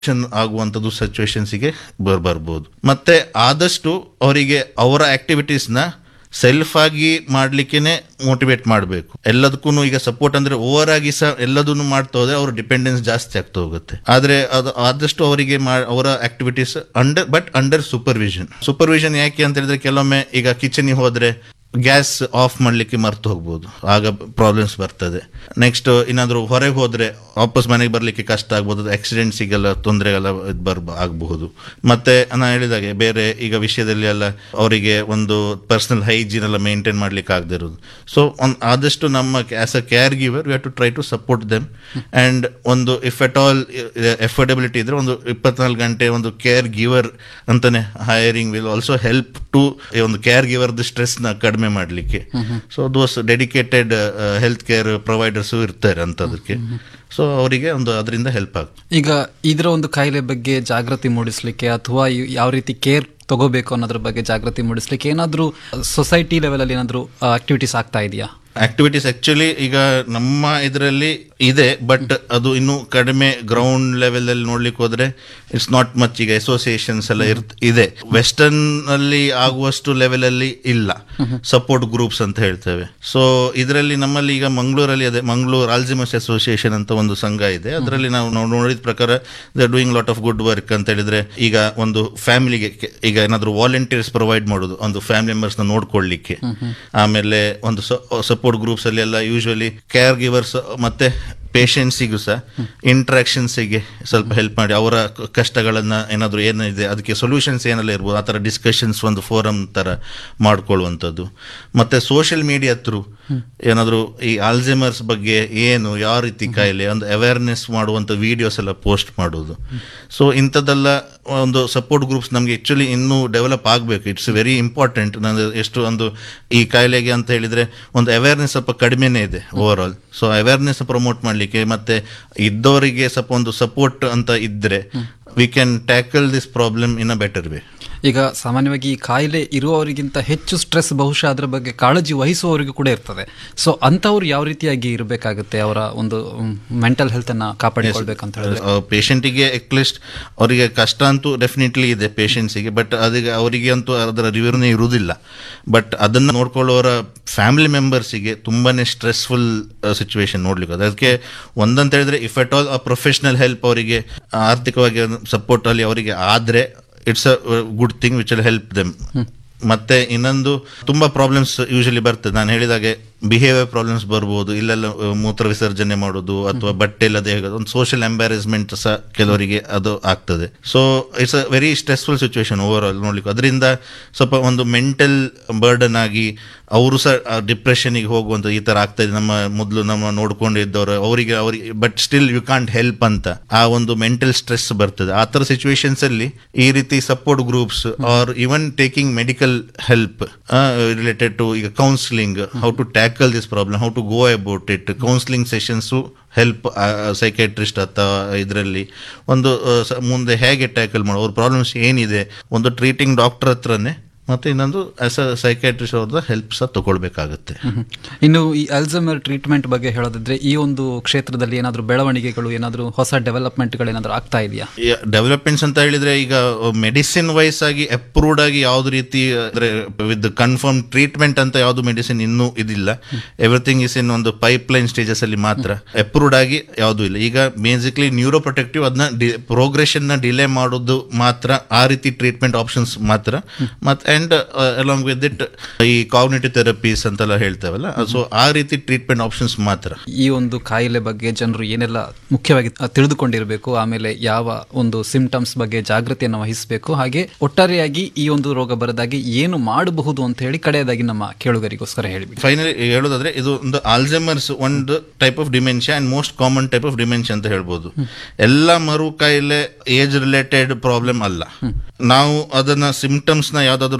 ಆಗುವಂಥದ್ದು ಸಿಚುವೇಶನ್ಸ್ಗೆ ಬರ್ ಬರ್ಬೋದು ಮತ್ತೆ ಆದಷ್ಟು ಅವರಿಗೆ ಅವರ ಆಕ್ಟಿವಿಟೀಸ್ನ ಸೆಲ್ಫ್ ಆಗಿ ಮಾಡ್ಲಿಕ್ಕೇನೆ ಮೋಟಿವೇಟ್ ಮಾಡಬೇಕು ಎಲ್ಲದಕ್ಕೂ ಈಗ ಸಪೋರ್ಟ್ ಅಂದ್ರೆ ಓವರ್ ಆಗಿ ಸಹ ಎಲ್ಲದನ್ನು ಮಾಡ್ತಾ ಹೋದ್ರೆ ಅವ್ರ ಡಿಪೆಂಡೆನ್ಸ್ ಜಾಸ್ತಿ ಆಗ್ತಾ ಹೋಗುತ್ತೆ ಆದ್ರೆ ಅದು ಆದಷ್ಟು ಅವರಿಗೆ ಮಾ- ಅವರ activities under but under supervision supervision ಯಾಕೆ ಅಂತ ಹೇಳಿದ್ರೆ ಕೆಲವೊಮ್ಮೆ ಈಗ ಕಿಚನ್ಗೆ ಹೋದ್ರೆ ಗ್ಯಾಸ್ ಆಫ್ ಮಾಡ್ಲಿಕ್ಕೆ ಮರ್ತು ಹೋಗ್ಬೋದು ಆಗ ಪ್ರಾಬ್ಲಮ್ಸ್ ಬರ್ತದೆ ನೆಕ್ಸ್ಟ್ ಏನಾದ್ರು ಹೊರಗೆ ಹೋದ್ರೆ ವಾಪಸ್ ಮನೆಗೆ ಬರ್ಲಿಕ್ಕೆ ಕಷ್ಟ ಆಗ್ಬೋದು ಆಕ್ಸಿಡೆಂಟ್ಸಿಗೆಲ್ಲ ತೊಂದರೆಗೆಲ್ಲ ಇದ್ ಬರ್ ಆಗಬಹುದು ಮತ್ತೆ ನಾನು ಹೇಳಿದಾಗೆ ಬೇರೆ ಈಗ ವಿಷಯದಲ್ಲಿ ಎಲ್ಲ ಅವರಿಗೆ ಒಂದು ಪರ್ಸನಲ್ ಹೈಜೀನ್ ಎಲ್ಲ ಮೇಂಟೈನ್ ಮಾಡ್ಲಿಕ್ಕೆ ಆಗದೆ ಇರೋದು ಸೊ ಆದಷ್ಟು ನಮ್ಮ as a caregiver we have to try to support them and ಒಂದು ಇಫ್ ಎಟ್ ಆಲ್ ಎಫರ್ಡಬಿಲಿಟಿ ಇದ್ರೆ ಒಂದು ಇಪ್ಪತ್ನಾಲ್ಕು ಗಂಟೆ ಒಂದು ಕೇರ್ ಗಿವರ್ ಅಂತಾನೆ hiring will also help to ಒಂದು ಕೇರ್ ಗಿವರ್ದು ಸ್ಟ್ರೆಸ್ನ ಕಡಿಮೆ ಮಾಡಲಿಕ್ಕೆ so those dedicated health care providers ಇರ್ತಾರೆ ಅಂತದಕ್ಕೆ ಸೊ ಅವರಿಗೆ ಒಂದು ಅದರಿಂದ ಹೆಲ್ಪ್ ಆಗ್ತದೆ ಈಗ ಇದರ ಒಂದು ಕಾಯಿಲೆ ಬಗ್ಗೆ ಜಾಗೃತಿ ಮೂಡಿಸ್ಲಿಕ್ಕೆ ಅಥವಾ ಇವ್- ಯಾವ ರೀತಿ ಕೇರ್ ತಗೋಬೇಕು ಅನ್ನೋದ್ರ ಬಗ್ಗೆ ಜಾಗೃತಿ ಮೂಡಿಸ್ಲಿಕ್ಕೆ ಏನಾದರೂ ಸೊಸೈಟಿ ಲೆವೆಲಲ್ಲಿ ಏನಾದರೂ ಆಕ್ಟಿವಿಟೀಸ್ ಆಗ್ತಾ ಇದೆಯಾ ಆಕ್ಟಿವಿಟೀಸ್ ಆಕ್ಚುಲಿ ಈಗ ನಮ್ಮ ಇದರಲ್ಲಿ ಇದೆ ಬಟ್ ಅದು ಇನ್ನೂ ಕಡಿಮೆ ಗ್ರೌಂಡ್ ಲೆವೆಲ್ ಅಲ್ಲಿ ನೋಡ್ಲಿಕ್ಕೆ ಹೋದ್ರೆ ಇಟ್ಸ್ ನಾಟ್ ಮಚ್ ಈಗ ಅಸೋಸಿಯೇಷನ್ಸ್ ಎಲ್ಲ ಇರ್ತ್ ಇದೆ ವೆಸ್ಟರ್ನ್ ಅಲ್ಲಿ ಆಗುವಷ್ಟು ಲೆವೆಲ್ ಅಲ್ಲಿ ಇಲ್ಲ ಸಪೋರ್ಟ್ ಗ್ರೂಪ್ಸ್ ಅಂತ ಹೇಳ್ತೇವೆ ಸೊ ಇದರಲ್ಲಿ ನಮ್ಮಲ್ಲಿ ಈಗ ಮಂಗಳೂರಲ್ಲಿ ಅದೇ ಮಂಗಳೂರು ಆಲ್ಜಿಮಸ್ ಅಸೋಸಿಯೇಷನ್ ಅಂತ ಒಂದು ಸಂಘ ಇದೆ ಅದರಲ್ಲಿ ನಾವು ನಾವು ನೋಡಿದ ಪ್ರಕಾರ the doing lot of good work ಅಂತ ಹೇಳಿದ್ರೆ ಈಗ ಒಂದು ಫ್ಯಾಮಿಲಿಗೆ ಈಗ ಏನಾದ್ರು ವಾಲಂಟಿಯರ್ಸ್ ಪ್ರೊವೈಡ್ ಮಾಡೋದು ಒಂದು ಫ್ಯಾಮಿಲಿ ಮೆಂಬರ್ಸ್ ನ ನೋಡ್ಕೊಳ್ಳಿಕ್ಕೆ ಆಮೇಲೆ ಒಂದು ಸಪೋರ್ಟ್ ಗ್ರೂಪ್ಸ್ ಅಲ್ಲಿ ಎಲ್ಲ ಯೂಶುವಲಿ ಕೇರ್ ಗಿವರ್ಸ್ ಮತ್ತೆ ಪೇಷಂಟ್ಸಿಗೂ ಸಹ ಇಂಟ್ರಾಕ್ಷನ್ಸಿಗೆ ಸ್ವಲ್ಪ ಹೆಲ್ಪ್ ಮಾಡಿ ಅವರ ಕ- ಕಷ್ಟಗಳನ್ನ ಏನಾದರೂ ಏನಿದೆ ಅದಕ್ಕೆ ಸೊಲ್ಯೂಷನ್ಸ್ ಏನೆಲ್ಲ ಇರ್ಬೋದು ಆ ಥರ ಡಿಸ್ಕಷನ್ಸ್ ಒಂದು ಫೋರಮ್ ಥರ ಮಾಡ್ಕೊಳ್ಳುವಂಥದ್ದು ಮತ್ತೆ ಸೋಷಿಯಲ್ ಮೀಡಿಯಾ ಥ್ರೂ ಏನಾದರೂ ಈ ಆಲ್ಝೆಮರ್ಸ್ ಬಗ್ಗೆ ಏನು ಯಾವ ರೀತಿ ಕಾಯಿಲೆ ಒಂದು ಅವೇರ್ನೆಸ್ ಮಾಡುವಂಥ ವಿಡಿಯೋಸ್ ಎಲ್ಲ ಪೋಸ್ಟ್ ಮಾಡೋದು ಸೊ ಇಂಥದ್ದೆಲ್ಲ ಒಂದು ಸಪೋರ್ಟ್ ಗ್ರೂಪ್ಸ್ ನಮಗೆ ಆ್ಯಕ್ಚುಲಿ ಇನ್ನೂ ಡೆವಲಪ್ ಆಗಬೇಕು ಇಟ್ಸ್ ವೆರಿ ಇಂಪಾರ್ಟೆಂಟ್ ನಾನು ಎಷ್ಟು ಒಂದು ಈ ಕಾಯಿಲೆಗೆ ಅಂತ ಹೇಳಿದ್ರೆ ಒಂದು ಅವೇರ್ನೆಸ್ ಸ್ವಲ್ಪ ಕಡಿಮೆನೇ ಇದೆ overall so awareness promote ಮಾಡಲಿಕ್ಕೆ ಮತ್ತೆ ಇದ್ದವರಿಗೆ ಸ್ವಲ್ಪ ಒಂದು ಸಪೋರ್ಟ್ ಅಂತ ಇದ್ರೆ we can tackle this problem in a better way ಈಗ ಸಾಮಾನ್ಯವಾಗಿ ಈ ಕಾಯಿಲೆ ಇರುವವರಿಗಿಂತ ಹೆಚ್ಚು ಸ್ಟ್ರೆಸ್ ಬಹುಶಃ ಅದರ ಬಗ್ಗೆ ಕಾಳಜಿ ವಹಿಸುವವರಿಗೂ ಕೂಡ ಇರ್ತದೆ ಸೊ ಅಂಥವ್ರು ಯಾವ ರೀತಿಯಾಗಿ ಇರಬೇಕಾಗುತ್ತೆ ಅವರ ಒಂದು ಮೆಂಟಲ್ ಹೆಲ್ತ್ ಅನ್ನ ಕಾಪಾಡಿಕೊಳ್ಬೇಕಂತ ಹೇಳಿದ್ರೆ ಪೇಷಂಟಿಗೆ ಅಟ್ಲೀಸ್ಟ್ ಅವರಿಗೆ ಕಷ್ಟ ಅಂತೂ ಡೆಫಿನೆಟ್ಲಿ ಇದೆ ಪೇಷಂಟ್ಸಿಗೆ ಬಟ್ ಅದಕ್ಕೆ ಅವರಿಗೆ ಅಂತೂ ಅದರ ರಿವ್ಯೂನೇ ಇರುವುದಿಲ್ಲ ಬಟ್ ಅದನ್ನು ನೋಡ್ಕೊಳ್ಳೋರ ಫ್ಯಾಮಿಲಿ ಮೆಂಬರ್ಸಿಗೆ ತುಂಬಾನೇ ಸ್ಟ್ರೆಸ್ಫುಲ್ ಸಿಚುವೇಶನ್ ನೋಡ್ಲಿಕ್ಕೆ ಅದಕ್ಕೆ ಒಂದಂತ ಹೇಳಿದ್ರೆ if at all professional help ಅವರಿಗೆ ಆರ್ಥಿಕವಾಗಿ ಸಪೋರ್ಟ್ ಅಲ್ಲಿ ಅವರಿಗೆ ಆದ್ರೆ it's a good thing which will help them ಮತ್ತೆ ಇನ್ನೊಂದು ತುಂಬಾ ಪ್ರಾಬ್ಲಮ್ಸ್ ಯೂಶಲಿ ಬರ್ತದೆ ನಾನು ಹೇಳಿದಾಗೆ ಬಿಹೇವಿಯರ್ ಪ್ರಾಬ್ಲಮ್ಸ್ ಬರ್ಬೋದು ಇಲ್ಲೆಲ್ಲ ಆ, ಮೂತ್ರ ವಿಸರ್ಜನೆ ಮಾಡೋದು ಅಥವಾ ಬಟ್ಟೆ ಇಲ್ಲದೆ ಹೇಗೋದು ಒಂದು ಸೋಷಿಯಲ್ ಎಂಬ್ಯಾರಸ್ಮೆಂಟ್ ಸಹ ಕೆಲವರಿಗೆ ಅದು ಆಗ್ತದೆ so it's a very stressful situation overall ನೋಡ್ಲಿಕ್ಕೆ ಅದರಿಂದ ಸ್ವಲ್ಪ ಒಂದು ಮೆಂಟಲ್ ಬರ್ಡನ್ ಆಗಿ ಅವರು ಸಹ ಡಿಪ್ರೆಷನ್ಗೆ ಹೋಗುವಂತ ಈ ತರ ಆಗ್ತಾ ಇದೆ ನಮ್ಮ ಮೊದಲು ನಮ್ಮ ನೋಡ್ಕೊಂಡಿದ್ದವರು ಅವರಿಗೆ ಅವರಿಗೆ but still you can't help ಅಂತ ಆ ಒಂದು ಮೆಂಟಲ್ ಸ್ಟ್ರೆಸ್ ಬರ್ತದೆ ಆ ತರ ಸಿಚುವೇಶನ್ಸ್ ಅಲ್ಲಿ ಈ ರೀತಿ support groups are even taking medical help related to ಈಗ counselling how to tackle this problem how to go about it counselling sessions help psychiatrist ಅಥವಾ ಇದರಲ್ಲಿ ಒಂದು ಆ, ಸ- ಮುಂದೆ ಹೇಗೆ ಟ್ಯಾಕಲ್ ಮಾಡೋ ಅವ್ರ ಪ್ರಾಬ್ಲಮ್ಸ್ ಏನಿದೆ ಒಂದು ಟ್ರೀಟಿಂಗ್ ಡಾಕ್ಟರ್ ಹತ್ರನೇ ಮತ್ತೆ ಇನ್ನೊಂದು ಆಸ್ ಅ ಸೈಕೈಟ್ರಿಸ್ಟ್ ಅವ್ರದ್ದು ಹೆಲ್ಪ್ ಸಹ ತಗೊಳ್ಬೇಕಾಗತ್ತೆ ಹ್ಮ್. ಇನ್ನು ಈ ಅಲ್ಝಮರ್ ಟ್ರೀಟ್ಮೆಂಟ್ ಬಗ್ಗೆ ಹೇಳೋದಿದ್ರೆ ಈ ಒಂದು ಕ್ಷೇತ್ರದಲ್ಲಿ ಏನಾದರೂ ಬೆಳವಣಿಗೆಗಳು ಏನಾದರೂ ಹೊಸ ಡೆವಲಪ್ಮೆಂಟ್ಗಳು ಏನಾದರೂ ಆಗ್ತಾ ಇದೆಯಾ ಡೆವಲಪ್ಮೆಂಟ್ಸ್ ಅಂತ ಹೇಳಿದ್ರೆ ಈಗ ಮೆಡಿಸಿನ್ ವೈಸ್ ಆಗಿ ಅಪ್ರೂವ್ಡ್ ಆಗಿ ಯಾವ್ದು ರೀತಿ ಅಂದ್ರೆ ವಿತ್ ಕನ್ಫರ್ಮ್ ಟ್ರೀಟ್ಮೆಂಟ್ ಅಂತ ಯಾವ್ದು ಮೆಡಿಸಿನ್ ಇನ್ನೂ ಇದಿಲ್ಲ ಎವ್ರಿಥಿಂಗ್ ಇಸ್ ಇನ್ ಒಂದು ಪೈಪ್ ಲೈನ್ ಸ್ಟೇಜಸ್ ಅಲ್ಲಿ ಮಾತ್ರ ಅಪ್ರೂವ್ಡ್ ಆಗಿ ಯಾವ್ದು ಇಲ್ಲ ಈಗ ಬೇಸಿಕ್ಲಿ ನ್ಯೂರೋ ಪ್ರೊಟೆಕ್ಟಿವ್ ಅದನ್ನ ಪ್ರೋಗ್ರೆಷನ್ ನ ಡಿಲೇ ಮಾಡೋದು ಮಾತ್ರ ಆ ರೀತಿ ಟ್ರೀಟ್ಮೆಂಟ್ ಆಪ್ಷನ್ಸ್ ಮಾತ್ರ ಮತ್ತೆ ಅಂಡ್ ಅಲಾಂಗ್ ವಿತ್ ಇಟ್ ಈ ಕಾಗ್ನೇಟಿವ್ ಥೆರಪೀಸ್ ಅಂತೆಲ್ಲ ಹೇಳ್ತೇವಲ್ಲ ಸೊ ಆ ರೀತಿ ಟ್ರೀಟ್ಮೆಂಟ್ ಆಪ್ಷನ್ಸ್ ಮಾತ್ರ ಈ ಒಂದು ಕಾಯಿಲೆ ಬಗ್ಗೆ ಜನರು ಏನೆಲ್ಲ ಮುಖ್ಯವಾಗಿ ಅ, ತಿಳಿದುಕೊಂಡಿರಬೇಕು ಆಮೇಲೆ ಯಾವ ಒಂದು ಸಿಂಪ್ಟಮ್ಸ್ ಬಗ್ಗೆ ಜಾಗೃತಿಯನ್ನು ವಹಿಸಬೇಕು ಹಾಗೆ ಒಟ್ಟಾರೆಯಾಗಿ ಈ ಒಂದು ರೋಗ ಬರದಾಗಿ ಏನು ಮಾಡಬಹುದು ಅಂತ ಹೇಳಿ ಕಡೆಯದಾಗಿ ನಮ್ಮ ಕೇಳುಗರಿಗೋಸ್ಕರ ಹೇಳಿಬಿಡಿ ಫೈನಲಿ ಹೇಳೋದಾದ್ರೆ ಇದು ಒಂದು ಆಲ್ಝೆಮರ್ಸ್ ಒಂದು type of dementia and most common type of dementia ಅಂತ ಹೇಳ್ಬೋದು ಎಲ್ಲ ಮರು ಕಾಯಿಲೆ ಏಜ್ ರಿಲೇಟೆಡ್ ಪ್ರಾಬ್ಲಮ್ ಅಲ್ಲ ನಾವು ಅದನ್ನ ಸಿಂಪ್ಟಮ್ಸ್ ನ ಯಾವ್ದಾದ್ರು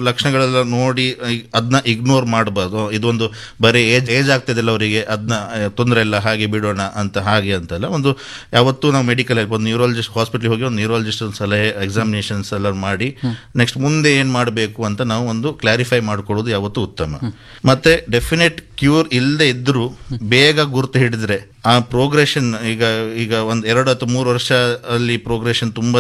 ಲಕ್ಷಣಗಳೆಲ್ಲ ನೋಡಿ ಅದನ್ನ ಇಗ್ನೋರ್ ಮಾಡಬಾರ್ದು ಇದೊಂದು ಬರೀ ಏಜ್ ಏಜ್ ಆಗ್ತಿದೆಲ್ಲ ಅವರಿಗೆ ಅದನ್ನ ತೊಂದರೆ ಇಲ್ಲ ಹಾಗೆ ಬಿಡೋಣ ಅಂತ ಹಾಗೆ ಅಂತಲ್ಲ ಒಂದು ಯಾವತ್ತೂ ನಾವು ಮೆಡಿಕಲ್ ಒಂದು ನ್ಯೂರಾಲಜಿಸ್ಟ್ ಹಾಸ್ಪಿಟ್ಲಿಗೆ ಹೋಗಿ ಒಂದು ನ್ಯೂರಾಲಜಿಸ್ಟ್ ಒಂದು ಸಲಹೆ ಎಕ್ಸಾಮಿನೇಷನ್ಸ್ ಎಲ್ಲ ಮಾಡಿ ನೆಕ್ಸ್ಟ್ ಮುಂದೆ ಏನು ಮಾಡಬೇಕು ಅಂತ ನಾವು ಒಂದು ಕ್ಲಾರಿಫೈ ಮಾಡ್ಕೊಳ್ಳೋದು ಯಾವತ್ತೂ ಉತ್ತಮ ಮತ್ತೆ ಡೆಫಿನೆಟ್ ಕ್ಯೂರ್ ಇಲ್ಲದೆ ಇದ್ರೂ ಬೇಗ ಗುರುತು ಹಿಡಿದ್ರೆ ಆ ಪ್ರೋಗ್ರೆಷನ್ ಈಗ ಈಗ ಒಂದ್ ಎರಡು ಅಥವಾ ಮೂರು ವರ್ಷ ಅಲ್ಲಿ ಪ್ರೋಗ್ರೆಷನ್ ತುಂಬಾ